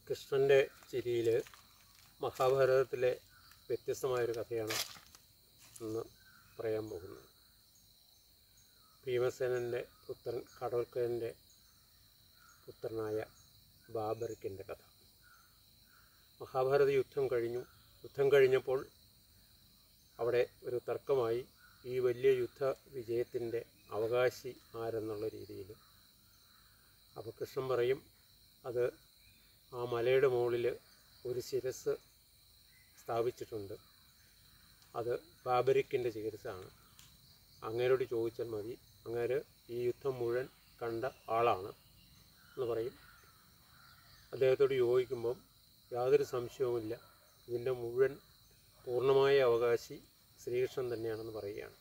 കൃഷ്ണൻ്റെ ചിരിയിൽ മഹാഭാരതത്തിലെ വ്യത്യസ്തമായൊരു കഥയാണ് ഇന്ന് പറയാൻ പോകുന്നത് ഭീമസേനൻ്റെ പുത്രൻ കടോൽക്കരൻ്റെ പുത്രനായ ബാബറിക്കിൻ്റെ കഥ മഹാഭാരത യുദ്ധം കഴിഞ്ഞു യുദ്ധം കഴിഞ്ഞപ്പോൾ അവിടെ ഒരു തർക്കമായി ഈ വലിയ യുദ്ധ വിജയത്തിൻ്റെ അവകാശി ആരെന്നുള്ള രീതിയിൽ അപ്പോൾ കൃഷ്ണൻ പറയും അത് ആ മലയുടെ മുകളിൽ ഒരു ശിരസ് സ്ഥാപിച്ചിട്ടുണ്ട് അത് ബാബരിക്കിൻ്റെ ശിരസാണ് അങ്ങേരോട് ചോദിച്ചാൽ മതി അങ്ങേര് ഈ യുദ്ധം മുഴുവൻ കണ്ട ആളാണ് എന്ന് പറയും അദ്ദേഹത്തോട് യോജിക്കുമ്പം യാതൊരു സംശയവുമില്ല ഇതിൻ്റെ മുഴുവൻ പൂർണ്ണമായ അവകാശി ശ്രീകൃഷ്ണൻ തന്നെയാണെന്ന് പറയുകയാണ്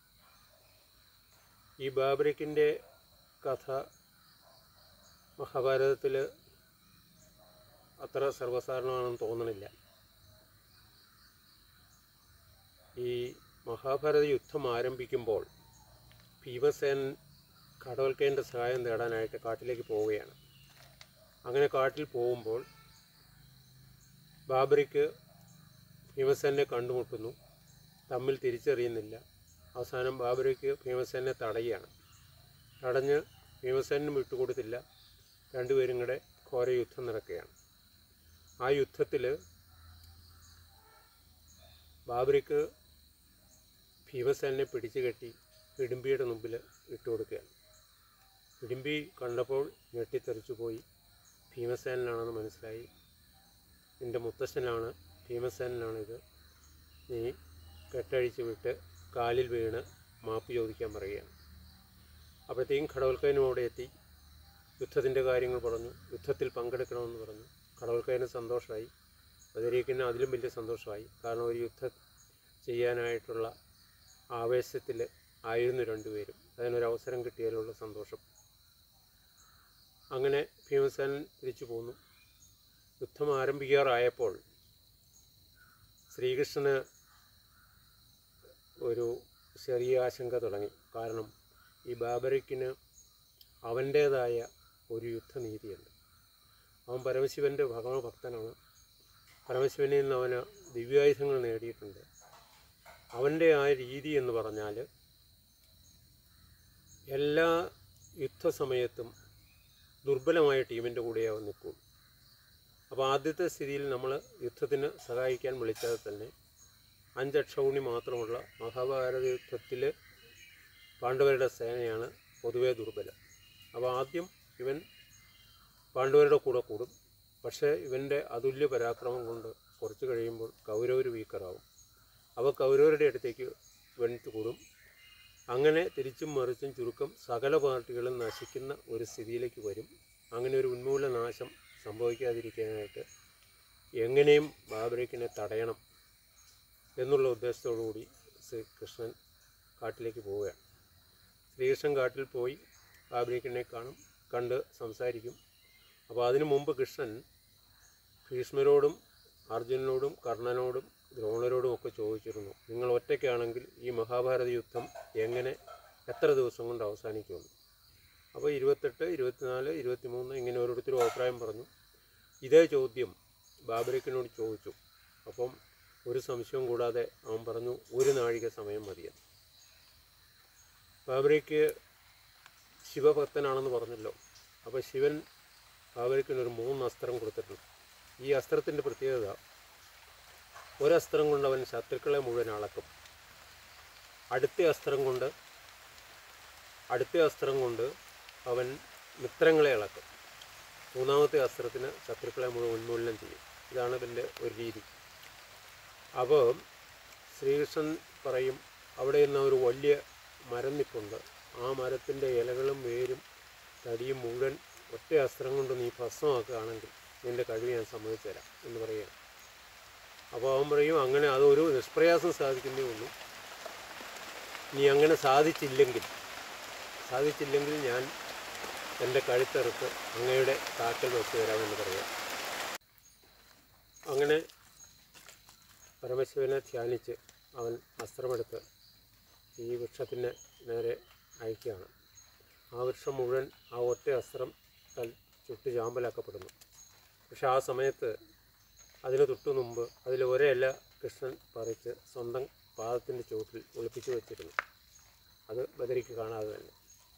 ഈ ബാബരിക്കിൻ്റെ കഥ മഹാഭാരതത്തിൽ അത്ര സർവ്വസാധാരണമാണെന്ന് തോന്നണില്ല ഈ മഹാഭാരത യുദ്ധം ആരംഭിക്കുമ്പോൾ ഭീമസേൻ കടവൽക്കേൻ്റെ സഹായം തേടാനായിട്ട് കാട്ടിലേക്ക് പോവുകയാണ് അങ്ങനെ കാട്ടിൽ പോകുമ്പോൾ ബാബറിക്ക് ഭീമസേനെ കണ്ടുമുട്ടുന്നു തമ്മിൽ തിരിച്ചറിയുന്നില്ല അവസാനം ബാബറിക്ക് ഭീമസേനെ തടയുകയാണ് തടഞ്ഞ് ഭീമസേനും വിട്ടുകൊടുത്തില്ല രണ്ടുപേരും കൂടെ ഘോര യുദ്ധം നടക്കുകയാണ് ആ യുദ്ധത്തിൽ ബാബറിക്ക് ഭീമസേനെ പിടിച്ചു കെട്ടി ഇടുമ്പിയുടെ മുമ്പിൽ ഇട്ടുകൊടുക്കുകയാണ് ഇടുമ്പി കണ്ടപ്പോൾ ഞെട്ടിത്തെറിച്ചു പോയി ഭീമസേനാണെന്ന് മനസ്സിലായി നിൻ്റെ മുത്തശ്ശനാണ് ഭീമസേനാണ് ഇത് നീ കെട്ടഴിച്ച് വിട്ട് കാലിൽ വീണ് മാപ്പ് ചോദിക്കാൻ പറയുകയാണ് അപ്പോഴത്തേക്കും ഘടവൽക്കനും അവിടെ എത്തി യുദ്ധത്തിൻ്റെ കാര്യങ്ങൾ പറഞ്ഞു യുദ്ധത്തിൽ പങ്കെടുക്കണമെന്ന് പറഞ്ഞു കടവൽക്കയന് സന്തോഷമായി ബദരീക്കിന് അതിലും വലിയ സന്തോഷമായി കാരണം ഒരു യുദ്ധം ചെയ്യാനായിട്ടുള്ള ആവേശത്തിൽ ആയിരുന്നു രണ്ടുപേരും അതിനൊരു അവസരം കിട്ടിയാലുള്ള സന്തോഷം അങ്ങനെ ഭീമസേനൻ തിരിച്ചു പോന്നു യുദ്ധം ആരംഭിക്കാറായപ്പോൾ ശ്രീകൃഷ്ണന് ഒരു ചെറിയ ആശങ്ക തുടങ്ങി കാരണം ഈ ബാബറിക്കിന് അവൻ്റേതായ ഒരു യുദ്ധനീതിയുണ്ട് അവൻ പരമശിവൻ്റെ ഭഗവ ഭക്തനാണ് പരമശിവനിൽ നിന്ന് അവന് ദിവ്യായുധങ്ങൾ നേടിയിട്ടുണ്ട് അവൻ്റെ ആ രീതി എന്ന് പറഞ്ഞാൽ എല്ലാ യുദ്ധസമയത്തും ദുർബലമായ ടീമിൻ്റെ കൂടെ അവൻ നിൽക്കും അപ്പോൾ ആദ്യത്തെ സ്ഥിതിയിൽ നമ്മൾ യുദ്ധത്തിന് സഹായിക്കാൻ വിളിച്ചാൽ തന്നെ അഞ്ചക്ഷൗണി മാത്രമുള്ള മഹാഭാരത യുദ്ധത്തിൽ പാണ്ഡവരുടെ സേനയാണ് പൊതുവേ ദുർബലം അപ്പോൾ ആദ്യം ഇവൻ പാണ്ഡവരുടെ കൂടെ കൂടും പക്ഷേ ഇവൻ്റെ അതുല്യ പരാക്രമം കൊണ്ട് കുറച്ച് കഴിയുമ്പോൾ കൗരവർ വീക്കറാവും അവ കൗരവരുടെ അടുത്തേക്ക് ഇവൻ കൂടും അങ്ങനെ തിരിച്ചും മറിച്ചും ചുരുക്കം സകല പാർട്ടികളും നശിക്കുന്ന ഒരു സ്ഥിതിയിലേക്ക് വരും അങ്ങനെ ഒരു ഉന്മൂല നാശം സംഭവിക്കാതിരിക്കാനായിട്ട് എങ്ങനെയും ബാബരേക്കിനെ തടയണം എന്നുള്ള ഉദ്ദേശത്തോടുകൂടി ശ്രീകൃഷ്ണൻ കാട്ടിലേക്ക് പോവുകയാണ് ശ്രീകൃഷ്ണൻ കാട്ടിൽ പോയി ബാബരേക്കിനെ കാണും കണ്ട് സംസാരിക്കും അപ്പോൾ അതിനു മുമ്പ് കൃഷ്ണൻ ഭീഷ്മരോടും അർജുനനോടും കർണനോടും ദ്രോണരോടും ഒക്കെ ചോദിച്ചിരുന്നു നിങ്ങൾ ഒറ്റയ്ക്കാണെങ്കിൽ ഈ മഹാഭാരത യുദ്ധം എങ്ങനെ എത്ര ദിവസം കൊണ്ട് അവസാനിക്കുമെന്ന് അപ്പോൾ ഇരുപത്തെട്ട് ഇരുപത്തിനാല് ഇരുപത്തിമൂന്ന് ഇങ്ങനെ ഓരോരുത്തരും അഭിപ്രായം പറഞ്ഞു ഇതേ ചോദ്യം ബാബരിക്കിനോട് ചോദിച്ചു അപ്പം ഒരു സംശയവും കൂടാതെ അവൻ പറഞ്ഞു ഒരു നാഴിക സമയം മതിയെന്ന് ബാബരിക്ക് ശിവഭക്തനാണെന്ന് പറഞ്ഞല്ലോ അപ്പോൾ ശിവൻ ബാബരിക്കിനൊരു മൂന്ന് അസ്ത്രം കൊടുത്തിട്ടുണ്ട് ഈ അസ്ത്രത്തിൻ്റെ പ്രത്യേകത ഒരസ്ത്രം കൊണ്ട് അവൻ ശത്രുക്കളെ മുഴുവൻ അളക്കും അടുത്ത അസ്ത്രം കൊണ്ട് അടുത്ത അസ്ത്രം കൊണ്ട് അവൻ മിത്രങ്ങളെ അളക്കും മൂന്നാമത്തെ അസ്ത്രത്തിന് ശത്രുക്കളെ മുഴുവൻ ഉന്മൂലനം ചെയ്യും ഇതാണ് ഇതിൻ്റെ ഒരു രീതി അപ്പോൾ ശ്രീകൃഷ്ണൻ പറയും അവിടെ നിന്ന് ഒരു വലിയ മരം നിൽപ്പുണ്ട് ആ മരത്തിൻ്റെ ഇലകളും വേരും തടിയും മുഴുവൻ ഒറ്റ അസ്ത്രം കൊണ്ട് നീ ഭസ്മമാക്കുകയാണെങ്കിൽ നിൻ്റെ കഴിവ് ഞാൻ സമ്മതിച്ചു തരാം എന്ന് പറയുക അപ്പോൾ അവൻ പറയും അങ്ങനെ അതൊരു നിഷ്പ്രയാസം സാധിക്കുന്നേ ഉള്ളൂ നീ അങ്ങനെ സാധിച്ചില്ലെങ്കിൽ സാധിച്ചില്ലെങ്കിൽ ഞാൻ എൻ്റെ കഴുത്തെറുത്ത് അങ്ങയുടെ കാക്കൽ വെച്ച് തരാമെന്ന് പറയാം അങ്ങനെ പരമശിവനെ ധ്യാനിച്ച് അവൻ അസ്ത്രമെടുത്ത് ഈ വൃക്ഷത്തിന് നേരെ അയക്കുകയാണ് ആ വൃക്ഷം മുഴുവൻ ആ ഒറ്റ അസ്ത്രം തൽ ചുട്ട് ചാമ്പലാക്കപ്പെടുന്നു പക്ഷെ ആ സമയത്ത് അതിന് തൊട്ടു മുമ്പ് അതിൽ ഒരേല കൃഷ്ണൻ പറിച്ച് സ്വന്തം പാദത്തിൻ്റെ ചുവട്ടിൽ ഒളിപ്പിച്ചു വെച്ചിരുന്നു അത് ബദരിക്ക് കാണാതെ തന്നെ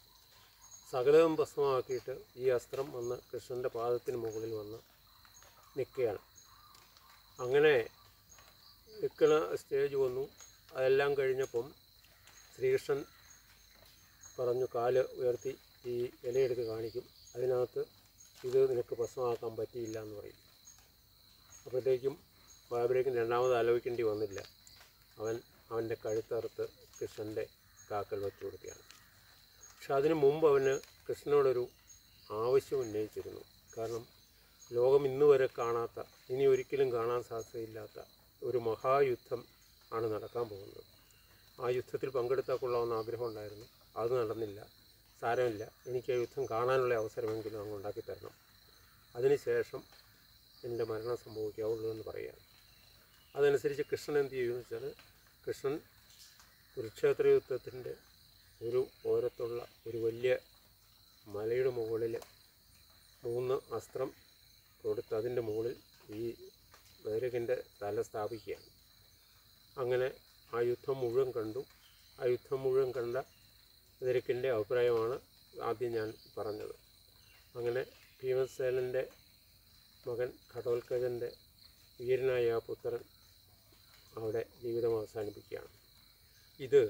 സകലവും ഭസ്മമാക്കിയിട്ട് ഈ അസ്ത്രം വന്ന് കൃഷ്ണൻ്റെ പാദത്തിന് മുകളിൽ വന്ന് നിൽക്കുകയാണ് അങ്ങനെ നിൽക്കുന്ന സ്റ്റേജ് വന്നു അതെല്ലാം കഴിഞ്ഞപ്പം ശ്രീകൃഷ്ണൻ പറഞ്ഞു കാല് ഉയർത്തി ഈ ഇലയെടുത്ത് കാണിക്കും അതിനകത്ത് ഇത് നിനക്ക് ഭസ്മമാക്കാൻ പറ്റിയില്ല എന്ന് പറയും അപ്പോഴത്തേക്കും ബാബരേക്കും രണ്ടാമത് ആലോചിക്കേണ്ടി വന്നില്ല അവൻ അവൻ്റെ കഴുത്തറുത്ത് കൃഷ്ണൻ്റെ കാക്കൽ വെച്ചു കൊടുക്കുകയാണ് പക്ഷെ അതിനു മുമ്പ് അവന് കൃഷ്ണനോടൊരു ആവശ്യം ഉന്നയിച്ചിരുന്നു കാരണം ലോകം ഇന്ന് വരെ കാണാത്ത ഇനി ഒരിക്കലും കാണാൻ സാധ്യതയില്ലാത്ത ഒരു മഹായുദ്ധം ആണ് നടക്കാൻ പോകുന്നത് ആ യുദ്ധത്തിൽ പങ്കെടുത്താൽ കൊള്ളാമെന്ന് ആഗ്രഹം ഉണ്ടായിരുന്നു അത് നടന്നില്ല സാരമില്ല എനിക്ക് ആ യുദ്ധം കാണാനുള്ള അവസരമെങ്കിലും അങ്ങ് ഉണ്ടാക്കി തരണം അതിനുശേഷം എൻ്റെ മരണം സംഭവിക്കാവുള്ളൂ എന്ന് പറയുകയാണ് അതനുസരിച്ച് കൃഷ്ണൻ എന്ത് ചെയ്യുമെന്ന് വെച്ചാൽ കൃഷ്ണൻ കുരുക്ഷേത്ര യുദ്ധത്തിൻ്റെ ഒരു ഓരത്തുള്ള ഒരു വലിയ മലയുടെ മുകളിൽ മൂന്ന് അസ്ത്രം കൊടുത്ത് അതിൻ്റെ മുകളിൽ ഈ ബൈരകിൻ്റെ തല സ്ഥാപിക്കുകയാണ് അങ്ങനെ ആ യുദ്ധം മുഴുവൻ കണ്ടു ആ യുദ്ധം മുഴുവൻ കണ്ട ബദരിക്കിൻ്റെ അഭിപ്രായമാണ് ആദ്യം ഞാൻ പറഞ്ഞത് അങ്ങനെ ഭീമസേനൻ്റെ മകൻ ഘടോത്കജൻ്റെ വീരനായ ആ പുത്രൻ അവിടെ ജീവിതം അവസാനിപ്പിക്കുകയാണ് ഇത്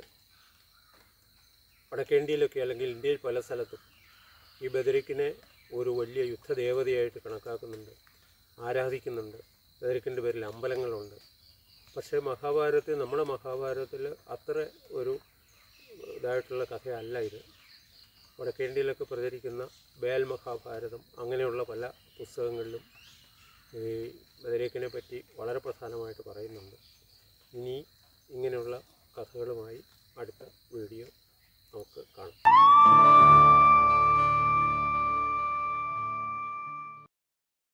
വടക്കേന്ത്യയിലൊക്കെ അല്ലെങ്കിൽ ഇന്ത്യയിൽ പല സ്ഥലത്തും ഈ ബദരിക്കിനെ ഒരു വലിയ യുദ്ധദേവതയായിട്ട് കണക്കാക്കുന്നുണ്ട് ആരാധിക്കുന്നുണ്ട് ബദരിക്കിൻ്റെ പേരിൽ അമ്പലങ്ങളുണ്ട് പക്ഷേ മഹാഭാരതത്തിൽ നമ്മുടെ മഹാഭാരതത്തിൽ അത്ര ഒരു ഇതായിട്ടുള്ള കഥയല്ല ഇത് വടക്കേന്ത്യയിലൊക്കെ പ്രചരിക്കുന്ന ബേൽ മഹാഭാരതം അങ്ങനെയുള്ള പല പുസ്തകങ്ങളിലും ഈ ബദരീക്കിനെ പറ്റി വളരെ പ്രധാനമായിട്ട് പറയുന്നുണ്ട് ഇനി ഇങ്ങനെയുള്ള കഥകളുമായി